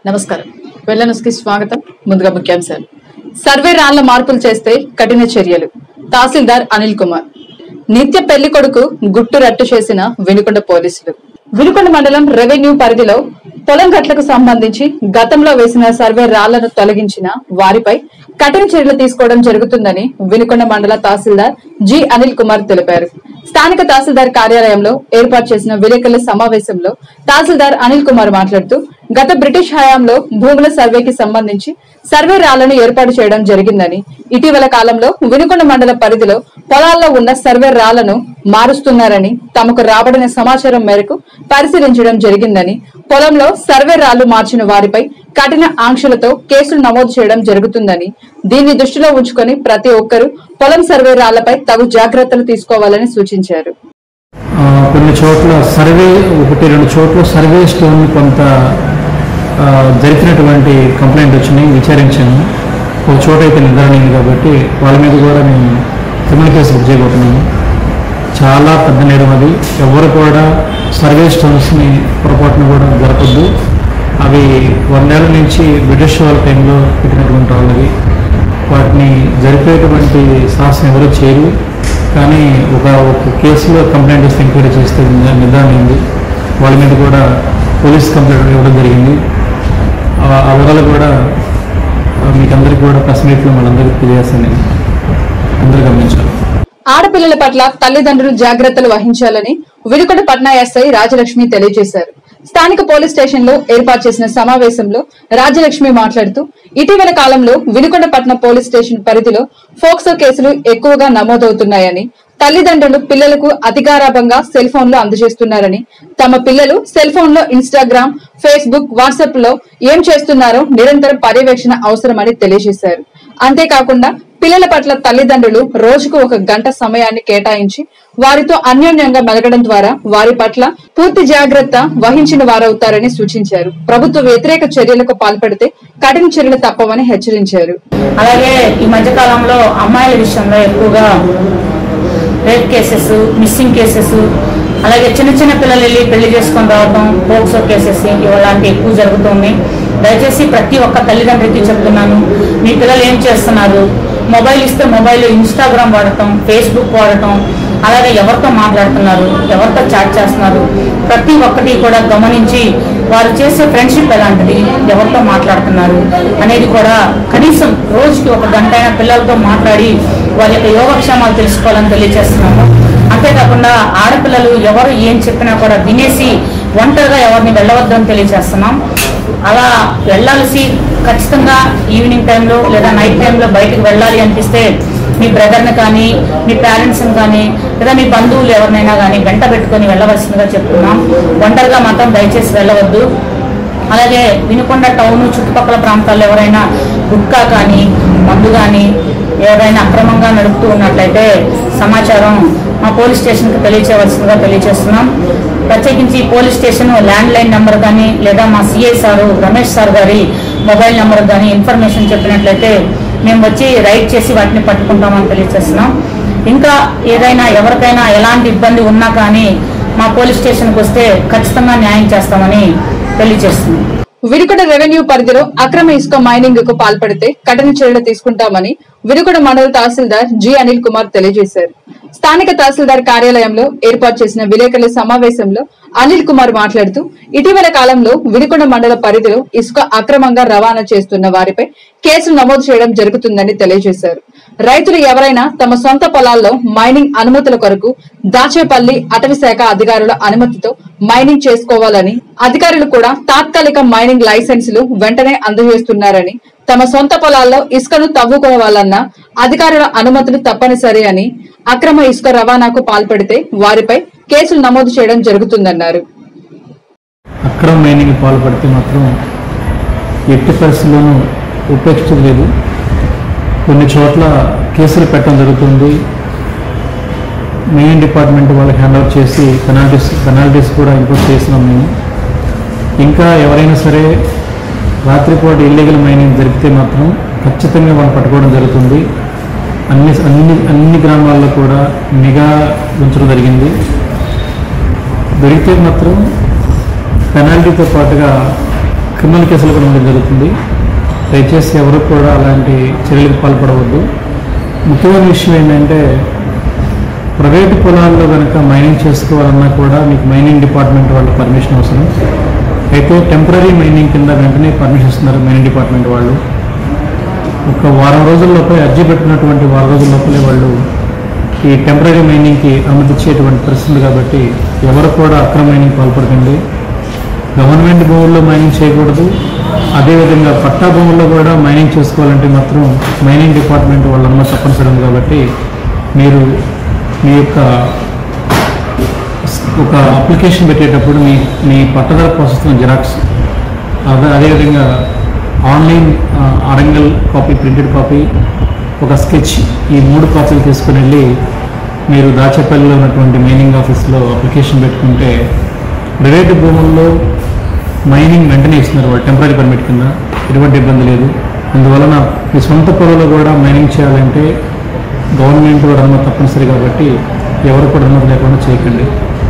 నమస్కారం వెల్లనస్కి స్వాగతం ముందుగా ముఖ్యాంశాలు సర్వే రాళ్ల మార్పులు చేస్తే కఠిన చర్యలు తహసీల్దార్ అనిల్ కుమార్ నిత్య పెళ్లి కొడుకు గుట్టు రట్టు చేసిన వినుకొండ పోలీసులు వినుకొండ మండలం రెవెన్యూ పరిధిలో పొలం గట్లకు సంబంధించి గతంలో వేసిన సర్వే రాళ్లను తొలగించిన వారిపై కఠిన చర్యలు తీసుకోవడం జరుగుతుందని వినుకొండ మండల తహసీల్దార్ జి అనిల్ కుమార్ తెలిపారు స్థానిక తహసీల్దార్ కార్యాలయంలో ఏర్పాటు చేసిన విలేకరుల సమావేశంలో తహసీల్దార్ అనిల్ కుమార్ మాట్లాడుతూ గత బ్రిటిష్ హయాంలో భూముల సర్వేకి సంబంధించి సర్వే రాళ్లను ఏర్పాటు చేయడం జరిగిందని ఇటీవల కాలంలో వినుకొండ మండల పరిధిలో పొలాల్లో ఉన్న సర్వే రాళ్లను మారుస్తున్నారని తమకు రాబడిన సమాచారం మేరకు పరిశీలించడం జరిగిందని పొలంలో సర్వే రాళ్లు మార్చిన వారిపై కఠిన ఆంక్షలతో కేసులు నమోదు చేయడం జరుగుతుందని దీన్ని దృష్టిలో ఉంచుకొని ప్రతి ఒక్కరూ పొలం సర్వే రాళ్లపై తగు జాగ్రత్తలు తీసుకోవాలని సూచించారు ఆ, కొన్ని చోట్ల సర్వే ఒకటి రెండు చోట్ల సర్వే స్టోన్ కొంత ఆ, జరిపినటువంటి కంప్లైంట్ వచ్చినాయి విచారించాను ఒక చోట అయితే నిర్ధారణ అయింది కాబట్టి వాళ్ళ మీద కూడా మేము క్రిమినల్ కేసు బుక్ చేయబోతున్నాము చాలా పెద్ద నేరం అది ఎవరు కూడా సర్వే స్టోన్స్ని పొరపాటున కూడా జరపద్దు అవి వందేళ్ల నుంచి బ్రిటిష్ వాళ్ళ టైంలో పెట్టినటువంటి వాళ్ళవి వాటిని జరిపేటువంటి సాహసం ఎవరు చేయరు కానీ ఒక ఒక కేసులో కంప్లైంట్ ఇస్తే ఎంక్వైరీ చేస్తే నిర్- నిర్ధారణ అయింది వాళ్ళ మీద కూడా పోలీస్ కంప్లైంట్ ఇవ్వడం జరిగింది ఆ ఆ వివరాలు కూడా ఆ, మీకు అందరికీ కూడా ప్రెస్ మీట్లో మనందరికీ తెలియజేస్తాను నేను అందరూ గమనించాలి ఆడపిల్లల పట్ల తల్లిదండ్రులు జాగ్రత్తలు వహించాలని వినుకొండ పట్నా ఎస్ఐ రాజలక్ష్మి తెలియజేశారు స్థానిక పోలీస్ స్టేషన్ లో ఏర్పాటు చేసిన సమావేశంలో రాజలక్ష్మి మాట్లాడుతూ ఇటీవల కాలంలో వినుకొండ పట్నం పోలీస్ స్టేషన్ పరిధిలో ఫోక్సో కేసులు ఎక్కువగా నమోదవుతున్నాయని తల్లిదండ్రులు పిల్లలకు అతిగారాభంగా సెల్ ఫోన్లు అందజేస్తున్నారని తమ పిల్లలు సెల్ ఫోన్ లో ఇన్స్టాగ్రామ్ ఫేస్బుక్ వాట్సాప్ లో ఏం చేస్తున్నారో నిరంతరం పర్యవేక్షణ అవసరమని తెలియజేశారు అంతేకాకుండా పిల్లల పట్ల తల్లిదండ్రులు రోజుకు ఒక గంట సమయాన్ని కేటాయించి వారితో అన్యోన్యంగా మెలగడం ద్వారా వారి పట్ల పూర్తి జాగ్రత్త వహించిన వారవుతారని సూచించారు ప్రభుత్వ వ్యతిరేక చర్యలకు పాల్పడితే కఠిన చర్యలు తప్పవని హెచ్చరించారు అలాగే ఈ మధ్య కాలంలో అమ్మాయిల విషయంలో ఎక్కువగా రేప్ కేసెస్ మిస్సింగ్ కేసెస్ అలాగే చిన్న చిన్న పిల్లలు వెళ్ళి పెళ్లి చేసుకొని రావడం పోక్సో కేసెస్ ఇలాంటివి ఎక్కువ జరుగుతుంది దయచేసి ప్రతి ఒక్క తల్లిదండ్రికి చెప్తున్నాను మీ పిల్లలు ఏం చేస్తున్నారు మొబైల్ ఇస్తే మొబైల్ ఇన్స్టాగ్రామ్ వాడటం ఫేస్బుక్ వాడటం అలాగే ఎవరితో మాట్లాడుతున్నారు ఎవరితో చాట్ చేస్తున్నారు ప్రతి ఒక్కటి కూడా గమనించి వారు చేసే ఫ్రెండ్షిప్ ఎలాంటిది ఎవరితో మాట్లాడుతున్నారు అనేది కూడా కనీసం రోజుకి ఒక గంట అయినా పిల్లలతో మాట్లాడి వారి యొక్క యోగక్షేమాలు తెలుసుకోవాలని తెలియజేస్తున్నాము అంతేకాకుండా ఆడపిల్లలు ఎవరు ఏం చెప్పినా కూడా వినేసి ఒంటరిగా ఎవరిని వెళ్ళవద్దని తెలియజేస్తున్నాం అలా వెళ్ళాల్సి ఖచ్చితంగా ఈవినింగ్ టైంలో లేదా నైట్ టైంలో బయటకు వెళ్ళాలి అనిపిస్తే మీ బ్రదర్ని కానీ మీ పేరెంట్స్ని కానీ లేదా మీ బంధువులు ఎవరినైనా కానీ వెంట పెట్టుకొని వెళ్ళవలసిందిగా చెప్తున్నాం ఒంటరిగా మాత్రం దయచేసి వెళ్ళవద్దు అలాగే వినుకొండ టౌన్ చుట్టుపక్కల ప్రాంతాల్లో ఎవరైనా గుట్కా కానీ మందు కానీ ఎవరైనా అక్రమంగా నడుపుతూ ఉన్నట్లయితే సమాచారం మా పోలీస్ స్టేషన్కి తెలియచేయవలసిందిగా తెలియజేస్తున్నాం ప్రత్యేకించి police station landline number కానీ లేదా మా సిఐ సారు రమేష్ సార్ గారి మొబైల్ నెంబర్ కానీ ఇన్ఫర్మేషన్ చెప్పినట్లయితే మేము వచ్చి రైడ్ చేసి వాటిని పట్టుకుంటామని తెలియజేస్తున్నాం ఇంకా ఏదైనా ఎవరికైనా ఎలాంటి ఇబ్బంది ఉన్నా కానీ మా పోలీస్ స్టేషన్కి వస్తే ఖచ్చితంగా న్యాయం చేస్తామని తెలియజేస్తున్నాం వినుకొండ రెవెన్యూ పరిధిలో అక్రమ ఇసుక మైనింగ్ కు పాల్పడితే కఠిన చర్యలు తీసుకుంటామని వినుకొండ మండల తహసీల్దార్ జి అనిల్ కుమార్ తెలియజేశారు స్థానిక తహసీల్దార్ కార్యాలయంలో ఏర్పాటు చేసిన విలేకరుల సమావేశంలో అనిల్ కుమార్ మాట్లాడుతూ ఇటీవల కాలంలో వినుకొండ మండల పరిధిలో ఇసుక అక్రమంగా రవాణా చేస్తున్న వారిపై కేసులు నమోదు చేయడం జరుగుతుందని తెలియజేశారు రైతులు ఎవరైనా తమ సొంత పొలాల్లో మైనింగ్ అనుమతుల కొరకు దాచేపల్లి అటవీ శాఖ అధికారుల అనుమతితో మైనింగ్ చేసుకోవాలని అధికారులు కూడా తాత్కాలిక మైనింగ్ లైసెన్సులు వెంటనే అందజేస్తున్నారని తమ సొంత పొలాల్లో ఇసుకను తవ్వుకోవాలన్న అధికారుల అనుమతులు తప్పనిసరి అని అక్రమ ఇసుక రవాణాకు పాల్పడితే వారిపై కేసులు నమోదు చేయడం జరుగుతుందన్నారు అక్రమ మైనింగ్ పాల్పడితే మాత్రం ఎట్టి పరిస్థితుల్లోనూ ఉపేక్షించలేదు కొన్ని చోట్ల కేసులు పెట్టడం జరుగుతుంది మెయిన్ డిపార్ట్మెంట్ వాళ్ళకి హ్యాండ్ ఓవర్ చేసి పెనాల్టీస్ పెనాల్టీస్ కూడా ఇంపోజ్ చేసినాం మేము ఇంకా ఎవరైనా సరే రాత్రిపూట ఇల్లీగల్ మైనింగ్ జరిపితే మాత్రం ఖచ్చితంగా వాళ్ళు పట్టుకోవడం జరుగుతుంది అన్ని అన్ని అన్ని గ్రామాల్లో కూడా నిఘా ఉంచడం జరిగింది దొరికితే మాత్రం పెనాల్టీతో పాటుగా క్రిమినల్ కేసులు కూడా ఉండడం జరుగుతుంది దయచేసి ఎవరు కూడా అలాంటి చర్యలకు పాల్పడవద్దు ముఖ్యమైన విషయం ఏంటంటే ప్రైవేటు పొలాల్లో కనుక మైనింగ్ చేసుకోవాలన్నా కూడా మీకు మైనింగ్ డిపార్ట్మెంట్ వాళ్ళ పర్మిషన్ అవసరం అయితే టెంపరీ మైనింగ్ కింద వెంటనే పర్మిషన్ ఇస్తున్నారు మైనింగ్ డిపార్ట్మెంట్ వాళ్ళు ఒక వారం రోజుల లోపలే అర్జీ పెట్టినటువంటి వారం రోజుల లోపలే వాళ్ళు ఈ టెంపరీ మైనింగ్కి అనుమతించేటువంటి పరిస్థితి కాబట్టి ఎవరు కూడా అక్రమ మైనింగ్ పాల్పడకండి గవర్నమెంట్ భూముల్లో మైనింగ్ చేయకూడదు అదేవిధంగా పట్టా భూముల్లో కూడా మైనింగ్ చేసుకోవాలంటే మాత్రం మైనింగ్ డిపార్ట్మెంట్ వాళ్ళ అనుమతి తప్పనిసరి ఉంది కాబట్టి మీరు మీ యొక్క ఒక అప్లికేషన్ పెట్టేటప్పుడు మీ మీ పట్టదార ప్రాసెస్ జిరాక్స్ అదే అదేవిధంగా ఆన్లైన్ ఆ, అరంగల్ కాపీ ప్రింటెడ్ కాపీ ఒక స్కెచ్ ఈ మూడు కాపీలు తీసుకుని వెళ్ళి మీరు దాచేపల్లిలో ఉన్నటువంటి మైనింగ్ ఆఫీస్లో అప్లికేషన్ పెట్టుకుంటే ప్రైవేటు భూముల్లో మైనింగ్ వెంటనే ఇస్తున్నారు వాళ్ళు టెంపరీ పర్మిట్ కింద ఎటువంటి ఇబ్బంది లేదు అందువలన మీ సొంత పొలంలో కూడా మైనింగ్ చేయాలంటే గవర్నమెంట్ కూడా అనుమతి తప్పనిసరి కాబట్టి ఎవరు కూడా అనుమతి లేకుండా చేయకండి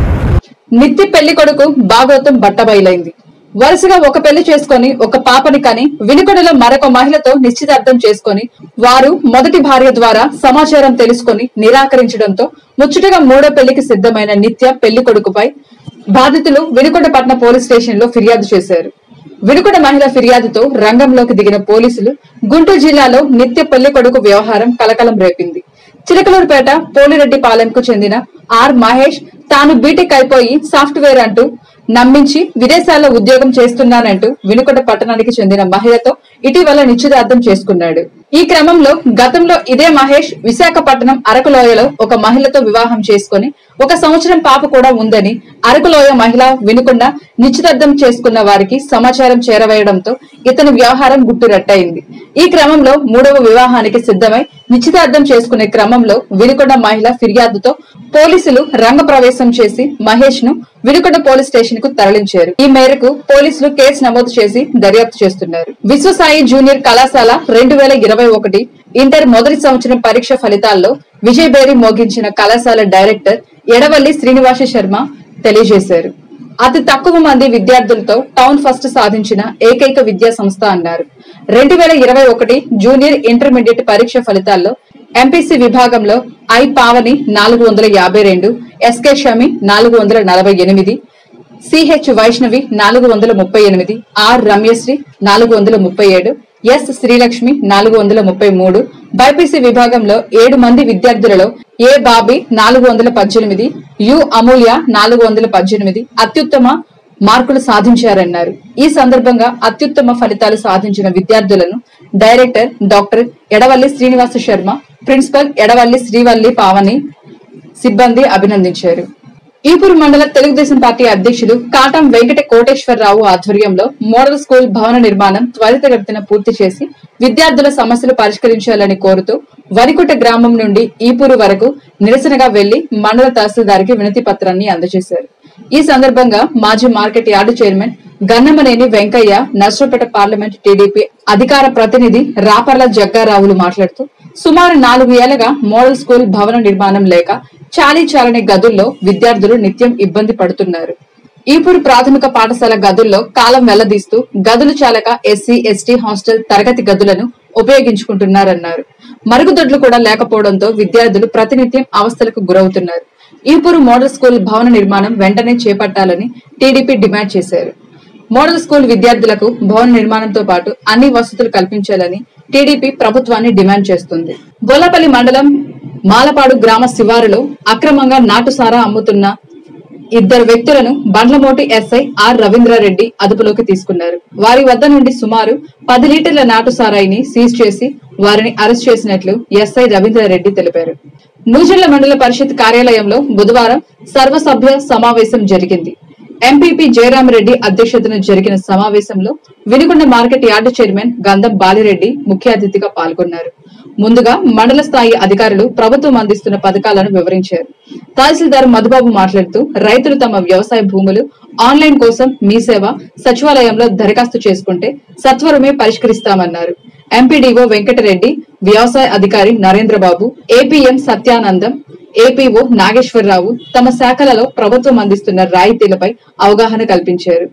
నిత్య పెళ్లి కొడుకు భాగవతం బట్టబయలైంది వరుసగా ఒక పెళ్లి చేసుకొని ఒక పాపని కని వినుకొండలో మరొక మహిళతో నిశ్చితార్థం చేసుకొని వారు మొదటి భార్య ద్వారా సమాచారం తెలుసుకొని నిరాకరించడంతో ముచ్చటగా మూడో పెళ్లికి సిద్ధమైన నిత్య పెళ్లి కొడుకుపై బాధితులు వినుకొండ పట్న పోలీస్ స్టేషన్ లో ఫిర్యాదు చేశారు వినుకొండ మహిళ ఫిర్యాదుతో రంగంలోకి దిగిన పోలీసులు గుంటూరు జిల్లాలో నిత్య పెళ్లి కొడుకు వ్యవహారం కలకలం రేపింది చిలకలూరుపేట పోలిరెడ్డిపాలెంకు చెందిన ఆర్ మహేష్ తాను బీటెక్ అయిపోయి సాఫ్ట్వేర్ అంటూ నమ్మించి విదేశాల్లో ఉద్యోగం చేస్తున్నానంటూ వినుకొండ పట్టణానికి చెందిన మహిళతో ఇటీవల నిశ్చితార్థం చేసుకున్నాడు ఈ క్రమంలో గతంలో ఇదే మహేష్ విశాఖపట్నం అరకులోయలో ఒక మహిళతో వివాహం చేసుకుని ఒక సంవత్సరం పాప కూడా ఉందని అరకులోయ మహిళ వినుకొండ నిశ్చితార్థం చేసుకున్న వారికి సమాచారం చేరవేయడంతో ఇతని వ్యవహారం గుట్టురట్టయింది ఈ క్రమంలో మూడవ వివాహానికి సిద్ధమై నిశ్చితార్థం చేసుకునే క్రమంలో వినుకొండ మహిళ ఫిర్యాదుతో పోలీసులు రంగప్రవేశం చేసి మహేష్ ను వినుకొండ పోలీస్ స్టేషన్ కు తరలించారు ఈ మేరకు పోలీసులు కేసు నమోదు చేసి దర్యాప్తు చేస్తున్నారు విశ్వసాయి జూనియర్ కళాశాల రెండు వేల ఇరవై ఒకటి ఇంటర్ మొదటి సంవత్సరం పరీక్ష ఫలితాల్లో విజయబేరి మోగించిన కళాశాల డైరెక్టర్ ఎడవల్లి శ్రీనివాస శర్మ తెలియజేశారు అతి తక్కువ మంది విద్యార్థులతో టౌన్ ఫస్ట్ సాధించిన ఏకైక విద్యా సంస్థ అన్నారు రెండు వేల ఇరవై ఒకటి జూనియర్ ఇంటర్మీడియట్ పరీక్ష ఫలితాల్లో ఎంపీసీ విభాగంలో ఐ పావని నాలుగు వందల యాభై రెండు ఎస్కే షమి నాలుగు వందల నలభై ఎనిమిది సిహెచ్ వైష్ణవి నాలుగు వందల ముప్పై ఎనిమిది ఆర్ రమ్యశ్రీ నాలుగు వందల ముప్పై ఏడు ఎస్ శ్రీలక్ష్మి నాలుగు వందల ముప్పై మూడు బైపీసీ విభాగంలో ఏడు మంది విద్యార్థులలో ఏ బాబీ నాలుగు వందల పద్దెనిమిది యు అమూల్య నాలుగు వందల పద్దెనిమిది అత్యుత్తమ మార్కులు సాధించారన్నారు ఈ సందర్భంగా అత్యుత్తమ ఫలితాలు సాధించిన విద్యార్థులను director doctor Edavalli Srinivasa Sharma principal Edavalli Srivalli Pavani సిబ్బంది అభినందించారు ఈపూరు మండల తెలుగుదేశం పార్టీ అధ్యక్షులు కాటం వెంకట కోటేశ్వరరావు ఆధ్వర్యంలో మోడల్ స్కూల్ భవన నిర్మాణం త్వరితగతిన పూర్తి చేసి విద్యార్థుల సమస్యలు పరిష్కరించాలని కోరుతూ వరికుట గ్రామం నుండి ఈపూరు వరకు నిరసనగా వెళ్లి మండల తహసీల్దార్కి వినతి పత్రాన్ని అందజేశారు ఈ సందర్భంగా మాజీ market yard chairman Gannamaneni Venkaiah Narsapeta parliament TDP అధికార ప్రతినిధి రాపర్ల జగ్గారావులు మాట్లాడుతూ సుమారు నాలుగు ఏళ్లుగా మోడల్ స్కూల్ భవన నిర్మాణం లేక చాలీ చాలని గదుల్లో విద్యార్థులు నిత్యం ఇబ్బంది పడుతున్నారు ఈపూరు ప్రాథమిక పాఠశాల గదుల్లో కాలం వెల్లదీస్తూ గదులు చాలక ఎస్సీ ఎస్టీ హాస్టల్ తరగతి గదులను ఉపయోగించుకుంటున్నారన్నారు మరుగుదొడ్లు కూడా లేకపోవడంతో విద్యార్థులు ప్రతినిత్యం అవస్థలకు గురవుతున్నారు ఈపూరు మోడల్ స్కూల్ భవన నిర్మాణం వెంటనే చేపట్టాలని టీడీపీ డిమాండ్ చేశారు మోడల్ స్కూల్ విద్యార్థులకు భవన నిర్మాణంతో పాటు అన్ని వసతులు కల్పించాలని టీడీపీ ప్రభుత్వాన్ని డిమాండ్ చేస్తుంది బోలపల్లి మండలం మాలపాడు గ్రామ శివారులో అక్రమంగా నాటుసారా అమ్ముతున్న ఇద్దరు వ్యక్తులను బండ్లమోటి ఎస్ఐ ఆర్ రవీంద్రారెడ్డి అదుపులోకి తీసుకున్నారు వారి వద్ద నుండి సుమారు పది లీటర్ల నాటు సారాయిని సీజ్ చేసి వారిని అరెస్ట్ చేసినట్లు ఎస్ఐ రవీంద్రారెడ్డి తెలిపారు నూజెళ్ల మండల పరిషత్ కార్యాలయంలో బుధవారం సర్వసభ్య సమావేశం జరిగింది ఎంపీపీ జయరామరెడ్డి అధ్యక్షతన జరిగిన సమావేశంలో వినుకొండ మార్కెట్ యార్డు చైర్మన్ గంధం బాలిరెడ్డి ముఖ్య అతిథిగా పాల్గొన్నారు ముందుగా మండల స్థాయి అధికారులు ప్రభుత్వం అందిస్తున్న పథకాలను వివరించారు తహసీల్దార్ మధుబాబు మాట్లాడుతూ రైతులు తమ వ్యవసాయ భూములు ఆన్లైన్ కోసం మీ సేవ సచివాలయంలో దరఖాస్తు చేసుకుంటే సత్వరమే పరిష్కరిస్తామన్నారు ఎంపీడీఓ వెంకటరెడ్డి వ్యవసాయ అధికారి నరేంద్రబాబు ఏపీఎం సత్యానందం ఏపీఓ నాగేశ్వరరావు తమ శాఖలలో ప్రభుత్వం అందిస్తున్న రాయితీలపై అవగాహన కల్పించారు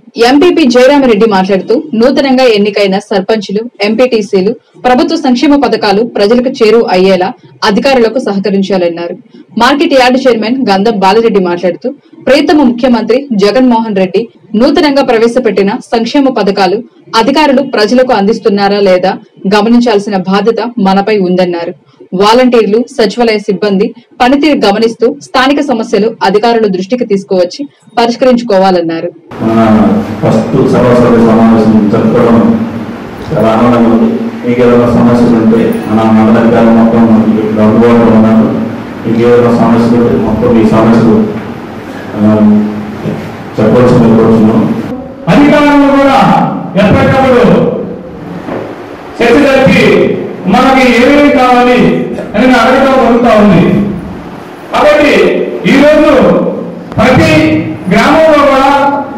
ఎంపీపీ జయరామరెడ్డి మాట్లాడుతూ నూతనంగా ఎన్నికైన సర్పంచులు ఎంపీటీసీలు ప్రభుత్వ సంక్షేమ పథకాలు ప్రజలకు చేరువ అయ్యేలా అధికారులకు సహకరించాలన్నారు మార్కెట్ యార్డు చైర్మన్ గంధం బాలరెడ్డి మాట్లాడుతూ ప్రియతమ ముఖ్యమంత్రి జగన్మోహన్ రెడ్డి నూతనంగా ప్రవేశపెట్టిన సంక్షేమ పథకాలు అధికారులు ప్రజలకు అందిస్తున్నారా లేదా గమనించాల్సిన బాధ్యత మనపై ఉందన్నారు వాలంటీర్లు సచివాలయ సిబ్బంది పనితీరు గమనిస్తూ స్థానిక సమస్యలు అధికారుల దృష్టికి తీసుకువచ్చి పరిష్కరించుకోవాలన్నారు మన ఫస్ట్ సభాసభ సమావేశం జరపడం చాలా ఆనందంగా ఉంది మీకు ఏదైనా సమస్యలు ఉంటే మన మండలాధికారులు మొత్తం మనకి ఇక్కడ అందుబాటులో ఉన్నారు మీకు ఏదైనా సమస్యలు ఉంటే మొత్తం ఈ సమస్యలు ఆ, చెప్పవలసింది కోరుతున్నాను అధికారులు కూడా ఎప్పటికప్పుడు చర్చ జరిపి మనకి ఏమేమి కావాలి అని అడగడం జరుగుతూ ఉంది కాబట్టి ఈరోజు ప్రతి గ్రామంలో కూడా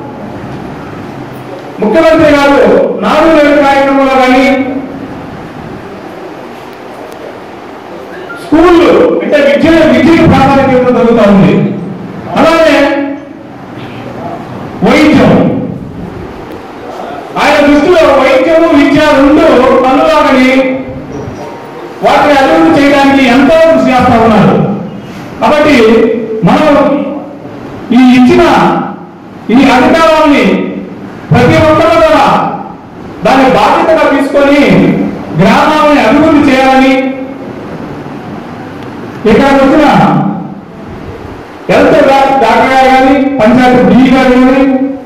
ముఖ్యమంత్రి గారు నాడు నేడు కార్యక్రమంలో కానీ స్కూళ్ళు అంటే విద్య విద్యకు ప్రాధాన్యత ఇవ్వడం జరుగుతూ ఉంది అలాగే వైద్యం ఆయన దృష్టిలో వైద్యము విద్య రెండు పనులాగని వాటిని అభివృద్ధి చేయడానికి ఎంతో కృషి చేస్తా ఉన్నారు కాబట్టి మనం ఈ ఇచ్చిన ఈ అధికారాన్ని ప్రతి ఒక్కరు కూడా దాన్ని బాధ్యతగా తీసుకొని గ్రామాలని అభివృద్ధి చేయాలని ఇక్కడ వచ్చిన హెల్త్ డాక్టర్ గారు కానీ పంచాయతీ డీ గారు కానీ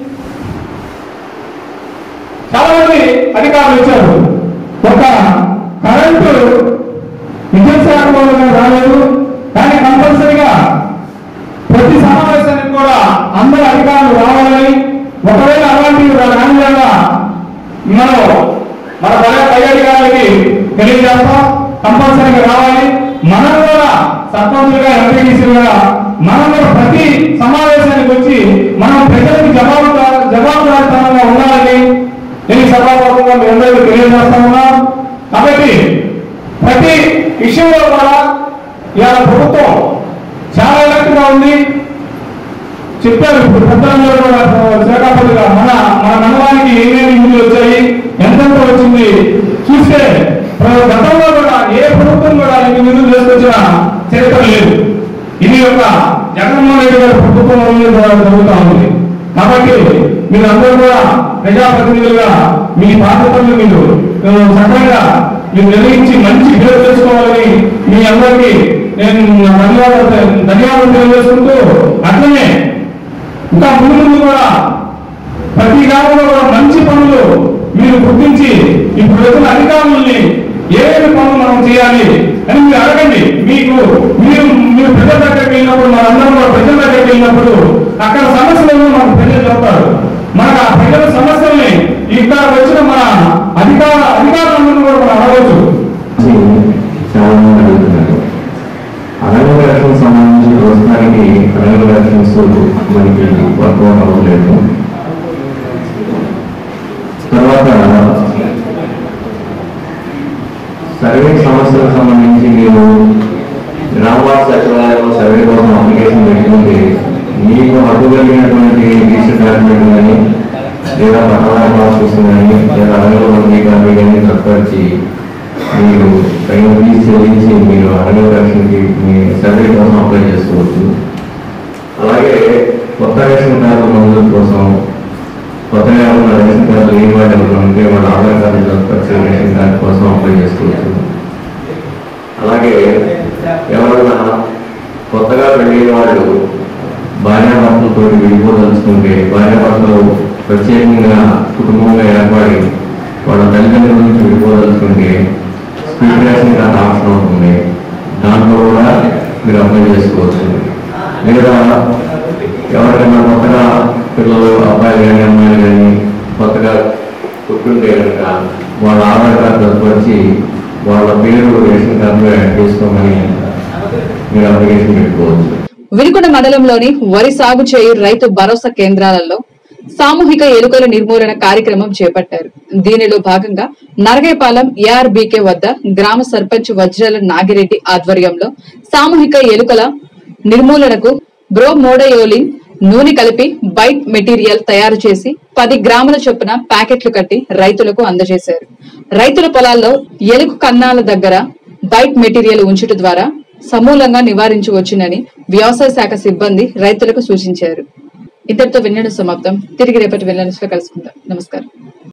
చాలా మంది అధికారులు వచ్చారు ఒక కరెంటు విద్యుత్ శాఖ వాళ్ళు రాలేదు కానీ కంపల్సరిగా ప్రతి సమావేశానికి కూడా అందరు అధికారులు రావాలని ఒకవేళ అలాంటివి రాని వల్ల మనం మన పై పై అధికారులకి తెలియజేస్తాం కంపల్సరీగా రావాలి మనం కూడా సర్పంచులుగా ఎంపీటీసీలుగా మనం కూడా ప్రతి సమావేశానికి వచ్చి మనం ప్రజలకు జవాబుదారు జవాబుదారితనంగా ఉండాలని నేను ఈ సభాపూర్వకంగా మీ అందరికీ తెలియజేస్తా ఉన్నాం కాబట్టి ప్రతి విషయంలో కూడా ఇవాళ ప్రభుత్వం చాలా ఎలక్ట్గా ఉంది చెప్పారు ఇప్పుడు పెద్దలందరూ కూడా శ్రీకాకుళంగా మన మన మండలానికి ఏమేమి నిధులు వచ్చాయి ఎంతెంత వచ్చింది చూస్తే ప్ర- గతంలో కూడా ఏ ప్రభుత్వం కూడా ఇన్ని నిధులు తీసుకొచ్చిన చరిత్ర లేదు ఇది ఒక జగన్మోహన్ రెడ్డి గారి ప్రభుత్వం జరుగుతూ ఉంది కాబట్టి మీరు అందరూ కూడా ప్రజాప్రతినిధులుగా మీ బాధ్యతలను మీరు ఆ, చక్కగా మీరు నిర్వహించి మంచి పేరు తెచ్చుకోవాలని మీ అందరికీ నేను నా ధన్యవాదాలు ధన్యవాదాలు తెలియజేసుకుంటూ అట్లనే ఇంకా ముందు ముందు కూడా ప్రతి గ్రామంలో కూడా మంచి పనులు మీరు గుర్తించి ఇప్పుడు వచ్చిన అధికారులని ఏమేమి పనులు మనం చేయాలి అని మీరు అడగండి మీకు మీరు మీరు ప్రజల దగ్గరికి వెళ్ళినప్పుడు మనందరం కూడా ప్రజల దగ్గరికి వెళ్ళినప్పుడు అక్కడ సమస్యలను మనకు ప్రజలు చెప్తారు మనకు ఆ ప్రజల సమస్యల్ని ఇక్కడ వచ్చిన మన అధికార అధికారులందరూ కూడా మనం అడగవచ్చు చాలా మంది అడుగుతున్నారు అదనపు ఎలక్షన్ సంబంధించి ప్రస్తుతానికి అదనపు ఎలక్షన్స్ మనకి వర్కౌట్ అవ్వలేదు తర్వాత సర్వే సమస్యలకు సంబంధించి మీరు గ్రామవాస సచివాలయంలో సర్వే కోసం అప్లికేషన్ పెట్టుకుంటే మీకు హక్కు కలిగినటువంటి రిజిస్టర్ డాక్యుమెంట్ కానీ లేదా పట్టణాల పాస్ కానీ లేదా అదనపు మంది కానీ కానీ తప్పచ్చి మీరు తగిన ఫీజు చెల్లించి మీరు అదనపు రక్షణకి మీ సర్వే కోసం అప్లై చేసుకోవచ్చు అలాగే కొత్త రేషన్ కార్డు మందుల కోసం కొత్తగా ఉన్న రేషన్ కార్డు లేని వాళ్ళు ఎవరైనా ఉంటే వాళ్ళ ఆధార్ కార్డు దొరకచ్చు రేషన్ కార్డు కోసం అప్లై చేసుకోవచ్చు అలాగే ఎవరైనా కొత్తగా పెళ్ళైన వాళ్ళు భార్యాభర్తలతో విడిపోదలుచుకుంటే భార్యాభర్తలు ప్రత్యేకంగా కుటుంబంగా ఏర్పడి వాళ్ళ తల్లిదండ్రుల నుంచి విడిపోదలుచుకుంటే స్పీడ్ రేషన్ కార్డు ఆప్షన్ అవుతుంది దాంట్లో కూడా మీరు అప్లై చేసుకోవచ్చు లేదా ఎవరికైనా కొత్తగా పిల్లలు అబ్బాయిలు కానీ అమ్మాయిలు కానీ కొత్తగా పుట్టుంటే కనుక వాళ్ళ ఆధార్ కార్డు వచ్చి వాళ్ళ పేరు రేషన్ కార్డులో యాడ్ చేసుకోమని మీరు అప్లికేషన్ పెట్టుకోవచ్చు వినుకొండ మండలంలోని వరి సాగు చేయు రైతు భరోసా కేంద్రాలలో సామూహిక ఎలుకల నిర్మూలన కార్యక్రమం చేపట్టారు దీనిలో భాగంగా నరగైపాలెం ఏఆర్బీకే వద్ద గ్రామ సర్పంచ్ వజ్రాల నాగిరెడ్డి ఆధ్వర్యంలో సామూహిక ఎలుకల నిర్మూలనకు బ్రో మోడయోలిన్ నూనె కలిపి బైట్ మెటీరియల్ తయారు చేసి పది గ్రాముల చొప్పున ప్యాకెట్లు కట్టి రైతులకు అందజేశారు రైతుల పొలాల్లో ఎలుగు కన్నాల దగ్గర బైట్ మెటీరియల్ ఉంచుట ద్వారా సమూలంగా నివారించవచ్చునని వ్యవసాయ శాఖ సిబ్బంది రైతులకు సూచించారు ఇంతటితో విన్నడం సమాప్తం తిరిగి రేపటి వెళ్ళనిలో కలుసుకుందాం నమస్కారం